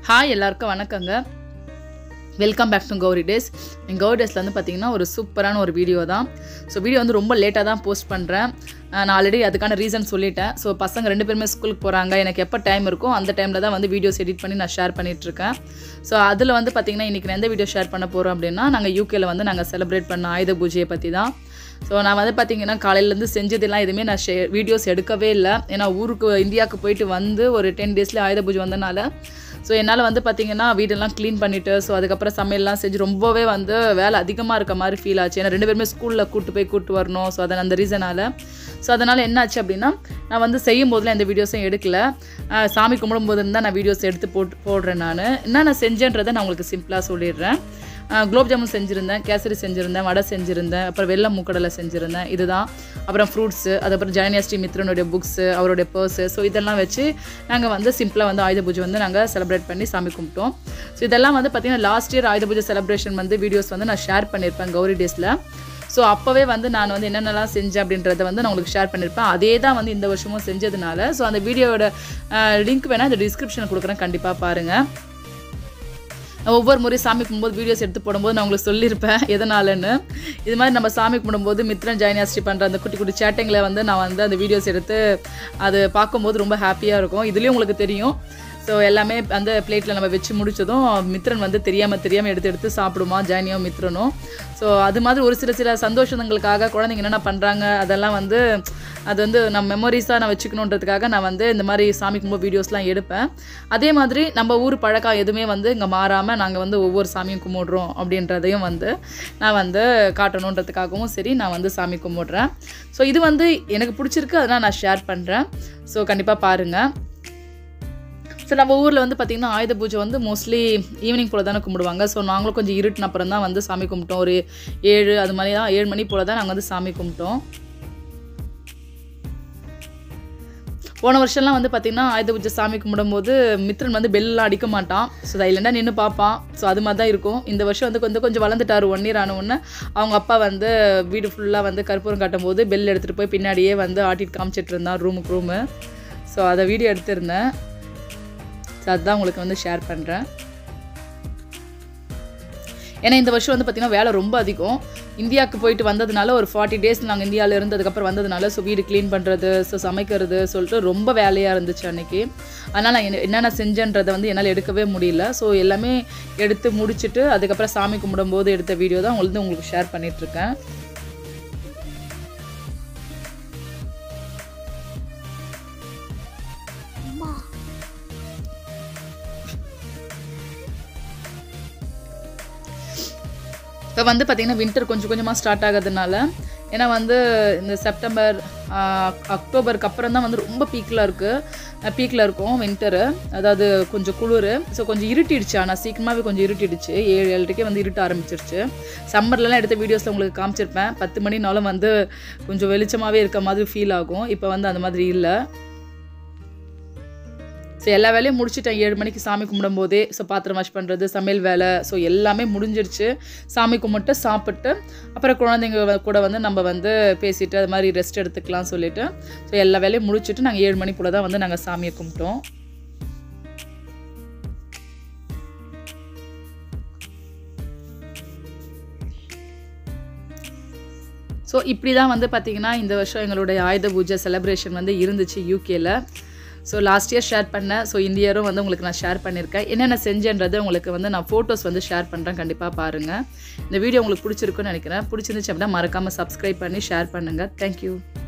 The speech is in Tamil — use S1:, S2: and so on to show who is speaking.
S1: ஹாய் எல்லாருக்கும் வணக்கங்க welcome back to Gowri days என் கௌரி டேஸில் வந்து பார்த்தீங்கன்னா ஒரு சூப்பரான ஒரு வீடியோ தான் ஸோ வீடியோ வந்து ரொம்ப லேட்டாக தான் போஸ்ட் பண்ணுறேன் நான் ஆல்ரெடி அதுக்கான ரீசன் சொல்லிட்டேன் ஸோ பசங்க ரெண்டு பேருமே ஸ்கூலுக்கு போகிறாங்க எனக்கு எப்போ டைம் இருக்கோ அந்த டைமில் தான் வந்து வீடியோஸ் எடிட் பண்ணி நான் ஷேர் பண்ணிகிட்ருக்கேன் ஸோ அதில் வந்து பார்த்திங்கன்னா இன்றைக்கி நான் எந்த வீடியோ ஷேர் பண்ண போகிறோம் அப்படின்னா நாங்கள் யூகேல வந்து நாங்கள் செலிப்ரேட் பண்ண ஆயுத பூஜையை பற்றி தான் ஸோ நான் வந்து பார்த்தீங்கன்னா காலையிலேருந்து செஞ்சதெல்லாம் எதுவுமே நான் ஷே வீடியோஸ் எடுக்கவே இல்லை ஏன்னா ஊருக்கு இந்தியாவுக்கு போயிட்டு வந்து ஒரு டென் டேஸ்லேயே ஆயுத பூஜை வந்தனால ஸோ என்னால் வந்து பார்த்தீங்கன்னா வீடெல்லாம் க்ளீன் பண்ணிவிட்டு ஸோ அதுக்கப்புறம் சமையல்லாம் செஞ்சு ரொம்பவே வந்து வேலை அதிகமாக இருக்க மாதிரி ஃபீல் ஆச்சு ஏன்னா ரெண்டு பேருமே ஸ்கூலில் கூட்டு போய் கூட்டு வரணும் ஸோ அதை அந்த ரீசனால் ஸோ அதனால் என்ன ஆச்சு அப்படின்னா நான் வந்து செய்யும் போதெல்லாம் எந்த வீடியோஸும் எடுக்கல ஆஹ் சாமி கும்பிடும் போது தான் நான் வீடியோஸ் எடுத்து போட்டு போடுறேன் நான் என்ன நான் செஞ்சேன்றதை நான் உங்களுக்கு சிம்பிளாக சொல்லிடுறேன் குலோப் ஜாமுன் செஞ்சுருந்தேன் கேசரி செஞ்சுருந்தேன் வடை செஞ்சுருந்தேன் அப்புறம் வெள்ளை மூக்கடலை செஞ்சுருந்தேன் இதுதான் அப்புறம் ஃப்ரூட்ஸு அதுக்கப்புறம் ஜெயனியா ஸ்ரீ மித்ரனுடைய புக்ஸு அவருடைய பர்ஸு ஸோ இதெல்லாம் வச்சு நாங்கள் வந்து சிம்பிளாக வந்து ஆயுத பூஜை வந்து நாங்கள் செலிப்ரேட் பண்ணி சாமி கும்பிட்டோம் ஸோ இதெல்லாம் வந்து பார்த்திங்கன்னா லாஸ்ட் இயர் ஆயுத பூஜை செலிப்ரேஷன் வந்து வீடியோஸ் வந்து நான் ஷேர் பண்ணியிருப்பேன் கௌரி டேஸில் ஸோ அப்போவே வந்து நான் வந்து என்னென்னலாம் செஞ்சேன் அப்படின்றத வந்து நான் உங்களுக்கு ஷேர் பண்ணியிருப்பேன் அதே தான் வந்து இந்த வருஷமும் செஞ்சதுனால ஸோ அந்த வீடியோட லிங்க் வேணால் இந்த டிஸ்கிரிப்ஷனில் கொடுக்குறேன் கண்டிப்பாக பாருங்கள் ஒவ்வொரு முறை சாமி கும்பிடும்போது வீடியோஸ் எடுத்து போடும்போது நான் உங்களுக்கு சொல்லியிருப்பேன் எதனாலன்னு இது மாதிரி நம்ம சாமி கும்பிடும்போது மித்ரன் ஜாயினியாஸ்ரீ பண்ணுற அந்த குட்டி குட்டி சேட்டைங்களை வந்து நான் வந்து அந்த வீடியோஸ் எடுத்து அது பார்க்கும்போது ரொம்ப ஹாப்பியாக இருக்கும் இதுலேயும் உங்களுக்கு தெரியும் ஸோ எல்லாமே அந்த பிளேட்டில் நம்ம வச்சு முடிச்சதும் மித்ரன் வந்து தெரியாமல் தெரியாமல் எடுத்து எடுத்து சாப்பிடுமா ஜானியும் மித்ரனும் ஸோ அது மாதிரி ஒரு சில சில சந்தோஷங்களுக்காக குழந்தைங்க என்னென்ன பண்ணுறாங்க அதெல்லாம் வந்து அது வந்து நம்ம மெமரிஸாக நான் வச்சுக்கணுன்றதுக்காக நான் வந்து இந்த மாதிரி சாமி கும்பிட வீடியோஸ்லாம் எடுப்பேன் அதே மாதிரி நம்ம ஊர் பழக்கம் எதுவுமே வந்து இங்கே மாறாமல் நாங்கள் வந்து ஒவ்வொரு சாமியும் கும்பிடுறோம் அப்படின்றதையும் வந்து நான் வந்து காட்டணுன்றதுக்காகவும் சரி நான் வந்து சாமி கும்பிடுறேன் ஸோ இது வந்து எனக்கு பிடிச்சிருக்கு அதனால் நான் ஷேர் பண்ணுறேன் ஸோ கண்டிப்பாக பாருங்கள் ஸோ நம்ம ஊரில் வந்து பார்த்திங்கன்னா ஆயுத பூஜை வந்து மோஸ்ட்லி ஈவினிங் போல் தானே கும்பிடுவாங்க ஸோ நாங்களும் கொஞ்சம் இருட்டின அப்புறம் தான் வந்து சாமி கும்பிட்டோம் ஒரு ஏழு அது மாதிரி தான் ஏழு மணி போல் தான் நாங்கள் வந்து சாமி கும்பிட்டோம் போன வருஷம்லாம் வந்து பார்த்திங்கன்னா ஆயுத பூஜை சாமி கும்பிடும்போது மித்ரன் வந்து பெல்லாம் அடிக்க மாட்டான் ஸோ சைலண்டாக நின்று பார்ப்பான் ஸோ அது மாதிரி தான் இருக்கும் இந்த வருஷம் வந்து கொஞ்சம் கொஞ்சம் வளர்ந்துட்டார் ஒன் இயர் ஆன உடனே அவங்க அப்பா வந்து வீடு ஃபுல்லாக வந்து கற்பூரம் காட்டும் போது பெல் எடுத்துகிட்டு போய் பின்னாடியே வந்து ஆட்டிட்டு காமிச்சிட்டு இருந்தான் ரூமுக்கு ரூமு ஸோ அதை வீடியோ எடுத்திருந்தேன் ஸோ அதுதான் உங்களுக்கு வந்து ஷேர் பண்ணுறேன் ஏன்னா இந்த வருஷம் வந்து பார்த்திங்கன்னா வேலை ரொம்ப அதிகம் இந்தியாவுக்கு போயிட்டு வந்ததுனால ஒரு ஃபார்ட்டி டேஸ் நாங்கள் இந்தியாவில் இருந்ததுக்கப்புறம் வந்ததுனால ஸோ வீடு க்ளீன் பண்ணுறது ஸோ சமைக்கிறது சொல்லிட்டு ரொம்ப வேலையாக இருந்துச்சு அன்றைக்கி அதனால் நான் என்ன- என்னென்ன செஞ்சேன்றதை வந்து என்னால் எடுக்கவே முடியல ஸோ எல்லாமே எடுத்து முடிச்சுட்டு அதுக்கப்புறம் சாமி கும்பிடும்போது எடுத்த வீடியோ தான் உங்களுக்கு உங்களுக்கு ஷேர் பண்ணிகிட்ருக்கேன் இப்போ வந்து பார்த்திங்கன்னா வின்டர் கொஞ்சம் கொஞ்சமாக ஸ்டார்ட் ஆகிறதுனால ஏன்னா வந்து இந்த செப்டம்பர் ஆஹ், அக்டோபருக்கு அப்புறம் தான் வந்து ரொம்ப பீக்கில் இருக்குது பீக்கில் இருக்கும் வின்டரு அதாவது கொஞ்சம் குளிர் ஸோ கொஞ்சம் இருட்டிடுச்சு ஆனால் சீக்கிரமாகவே கொஞ்சம் இருட்டிடுச்சு ஏழு ஏழரைக்கே வந்து இருட்ட ஆரம்பிச்சிருச்சு சம்மர்லலாம் எடுத்த வீடியோஸில் உங்களுக்கு காமிச்சிருப்பேன் பத்து மணினாலும் வந்து கொஞ்சம் வெளிச்சமாகவே இருக்க மாதிரி ஃபீல் ஆகும் இப்போ வந்து அந்த மாதிரி இல்லை ஸோ எல்லா வேலையும் முடிச்சிட்டேன் ஏழு மணிக்கு சாமி கும்பிடும்போதே ஸோ பாத்திரம் வாஷ் பண்ணுறது சமையல் வேலை ஸோ எல்லாமே முடிஞ்சிருச்சு சாமி கும்பிட்டு சாப்பிட்டு அப்புறம் குழந்தைங்க வ- கூட வந்து நம்ம வந்து பேசிட்டு அது மாதிரி ரெஸ்ட் எடுத்துக்கலாம் சொல்லிட்டு ஸோ எல்லா வேலையும் முடிச்சுட்டு நாங்கள் ஏழு மணி போல தான் வந்து நாங்கள் சாமியை கும்பிட்டோம் ஸோ இப்படி தான் வந்து பார்த்திங்கன்னா இந்த வருஷம் எங்களுடைய ஆயுத பூஜை செலிப்ரேஷன் வந்து இருந்துச்சு யூகேல ஸோ லாஸ்ட் இயர் ஷேர் பண்ணேன் ஸோ இந்த இயரும் வந்து உங்களுக்கு நான் ஷேர் பண்ணியிருக்கேன் என்னென்ன செஞ்சேன்றது உங்களுக்கு வந்து நான் ஃபோட்டோஸ் வந்து ஷேர் பண்ணுறேன் கண்டிப்பாக பாருங்கள் இந்த வீடியோ உங்களுக்கு பிடிச்சிருக்குன்னு நினைக்கிறேன் பிடிச்சிருந்துச்சு அப்படின்னா மறக்காமல் சப்ஸ்கிரைப் பண்ணி ஷேர் பண்ணுங்கள் தேங்க்யூ